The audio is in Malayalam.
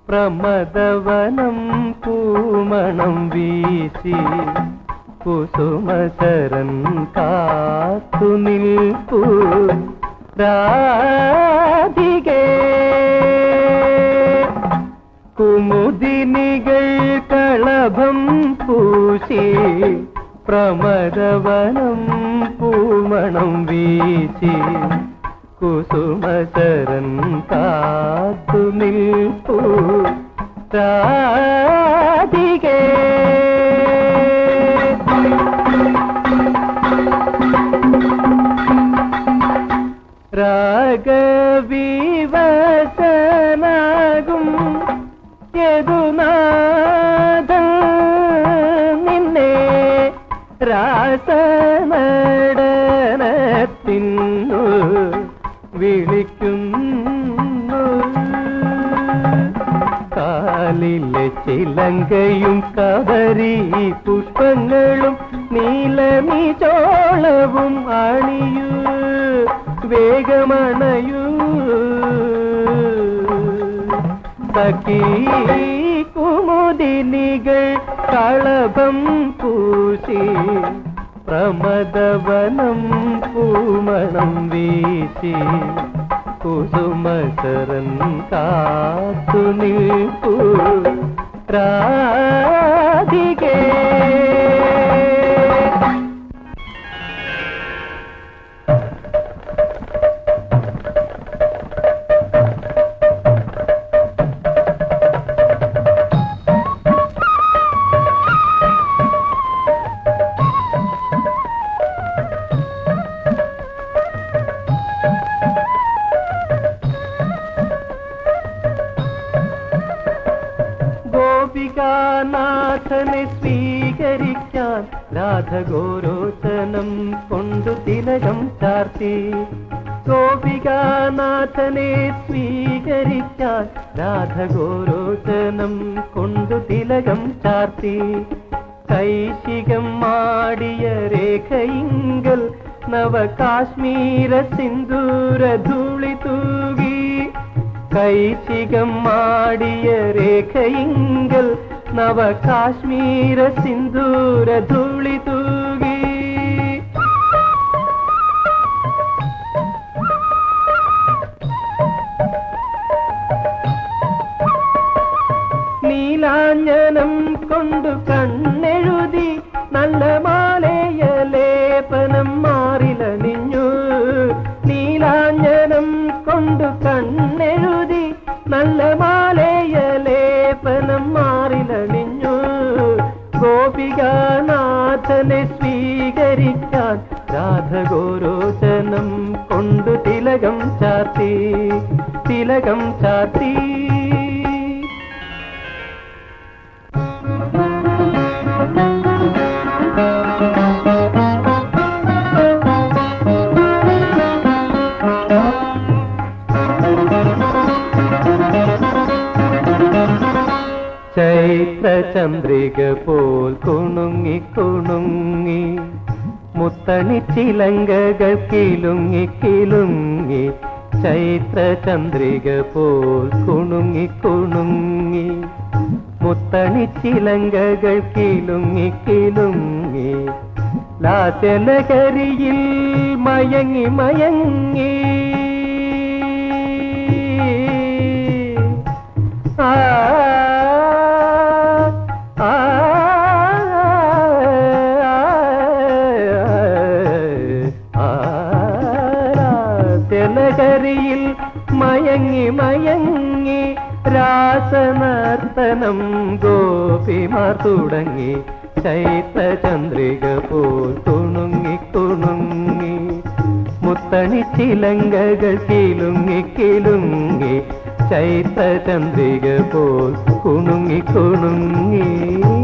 പ്രമദവനം പൂമണം വീശി കുസുമശരൻ കാത്തു നിൽപ്പു രാധികേ കുമുദിനികൾ കളഭം പൂശി പ്രമദവനം പൂമണം വീശി കുസുമശരൻ കാത്തു നിൽപ്പു രാധികേ രാഗവിവസനാകും യദുനാഥൻ നിന്നെ രാസനടനത്തിന്നു വിളിക്കുന്നു കാലിലെ ചിലങ്കയും കവരി പുഷ്പങ്ങളും നീലമി ചോളവും അണിയൂ വേഗമണയൂ സഖീ കുമുദിനികൾ കളഭം പൂശി പ്രമദവനം പൂമണം വീശി കുസുമശരൻ കാത്തു നിൽപ്പു രാധികേ ഗോപികാനാഥനെ സ്വീകരിക്കാൻ രാധഗോരോചനം കൊണ്ടു തിലകം ചാർത്തി ഗോപികാനാഥനെ സ്വീകരിക്കാൻ രാധഗോരോചനം കൊണ്ടു തിലകം ചാർത്തി കൈശികം മാടിയ രേഖയിങ്കൽ നവ കാശ്മീര സിന്ദൂര ധൂളി തൂകി കൈശികം മാടിയ രേഖയിങ്കൽ നവ കാശ്മീര സിന്ദൂര ധൂളി തൂകി നീലാഞ്ജനം കൊണ്ടു കണ്ണെഴുതി നല്ല മാലയ ലേപനം മാറിലണിഞ്ഞു നീലാഞ്ജനം കൊണ്ടു കണ്ണെഴുതി നല്ല മാലയ ലേപനം മാറിലണിഞ്ഞു ഗോപികാനാഥനെ സ്വീകരിക്കാൻ രാധഗോരോചനം കൊണ്ടു തിലകം ചാത്തി തിലകം ചാത്തി ചൈത്രചന്ദ്രിക പോൽ കുണുങ്ങി കുണുങ്ങി മുത്തണി ചിലങ്കകൾ കിലുങ്ങി കിലുങ്ങി ചൈത്രചന്ദ്രിക പോൽ കുണുങ്ങി കുണുങ്ങി മുത്തണി ചിലങ്കകൾ കിലുങ്ങി കിലുങ്ങി ലാസ്യലഹരിയിൽ മയങ്ങി മയങ്ങി ആ ആ തെലഹരിയിൽ മയങ്ങി മയങ്ങി രാസനർത്തനം ഗോപിമാർ തുടങ്ങി ചൈത്രചന്ദ്രിക പോൽ കുണുങ്ങി കുണുങ്ങി മുത്തണി ചിലങ്കകൾ കിലുങ്ങി കിലുങ്ങി ചൈത്രചന്ദ്രിക പോൽ കുണുങ്ങി കുണുങ്ങി